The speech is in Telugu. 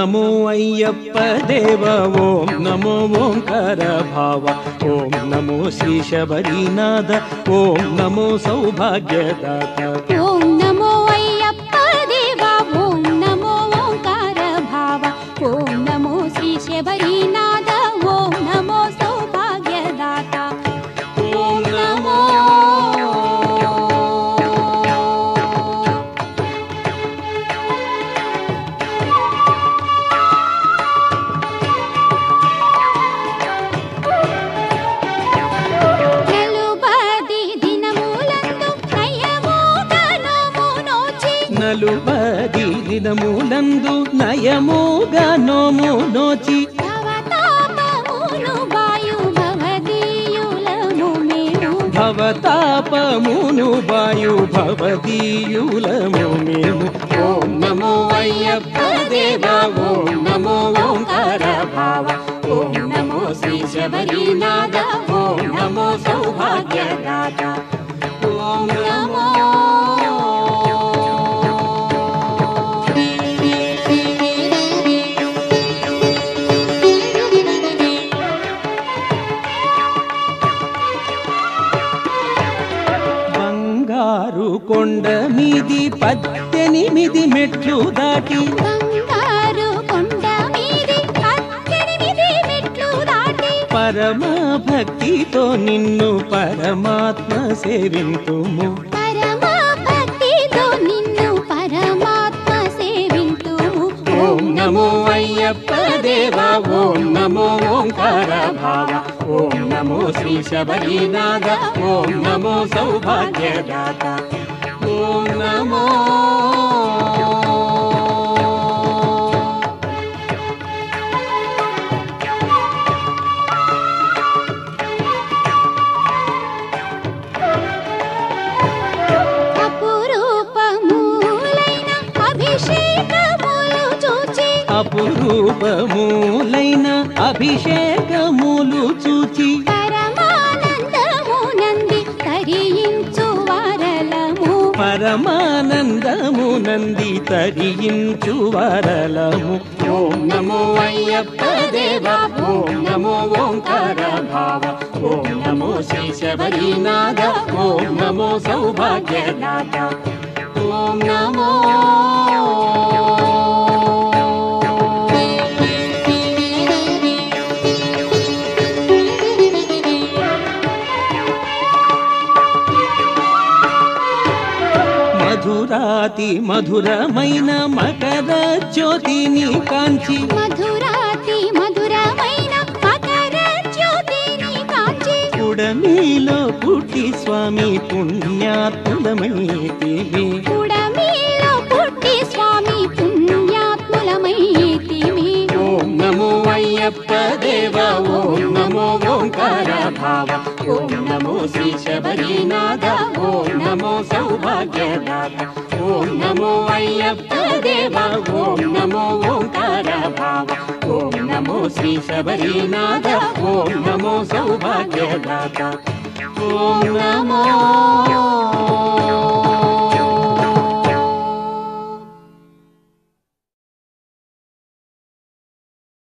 నమో అయ్యప్ప దేవ ఓం నమో ఓంకార భావ ఓం నమో శ్రీ శబరీనాథ ఓం నమో సౌభాగ్యదాత ఓం నమో అయ్యప్ప దేవా ఓం నమో ఓంకార భావ ఓం నమో శ్రీ శబరీనాథ ఓం నమో సౌభాగ్యదాత ఓం నమో నలుబది దినములందు నయముగా నోము నోచి నలుబది దినములందు నయముగా నోము నోచి భవతాపమును వాయు భవదీయులము మేము భవతాపమును వాయు భవదీయులము మేము ఓం నమో అయ్యప్ప దేవ ఓం నమో ఓంకార భావ ఓం నమో శ్రీ శబరీనాథ ఓం నమో సౌభాగ్యదాత ఓం నమో బంగారు కొండ మీది పద్దెనిమిది మెట్లు దాటి బంగారు కొండ మీది పద్దెనిమిది మెట్లు దాటి పరమ భక్తితో నిన్ను పరమాత్మ సేవింతుము పరమ భక్తితో నిన్ను పరమాత్మ సేవింతుము ఓం నమో అయ్యప్ప దేవ ఓం నమో ఓంకార భావ ఓం నమో శ్రీ శబరీనాథ ఓం నమో సౌభాగ్యదాత ఓం నమో అపురూపములైన అభిషేకములు చూచి అపురూపములైన అభిషేకములు చూచి పరమానందము నంది తరించు వారలము పరమానందము నంది తరించు వరలము ఓం నమో అయ్యప్ప దేవ ఓం నమో ఓంకార భావ ఓం నమో శ్రీ శబరీనాథ ఓం నమో సౌభాగ్యదాత ఓం నమో మధురాతి మధురమైన మకర జ్యోతిని కాంచి మధురాతి మధురమైన మకర జ్యోతిని కాచి కుడమీలో పుట్టి స్వామి పుణ్యాత్ములమైతివి కుడమీలో పుట్టి స్వామి పుణ్యాత్ములమైతిమి ఓం నమో అయ్యప్ప దేవ ఓం నమో ఓంకార భావ ఓం నమో శ్రీ శబరీనాథ ఓం నమో సౌభాగ్యదాత ఓం నమో అయ్యప్ప దేవ ఓం నమో ఓంకార భావ ఓం నమో శ్రీ శబరీనాథ ఓం నమో సౌభాగ్యదాత ఓం నమో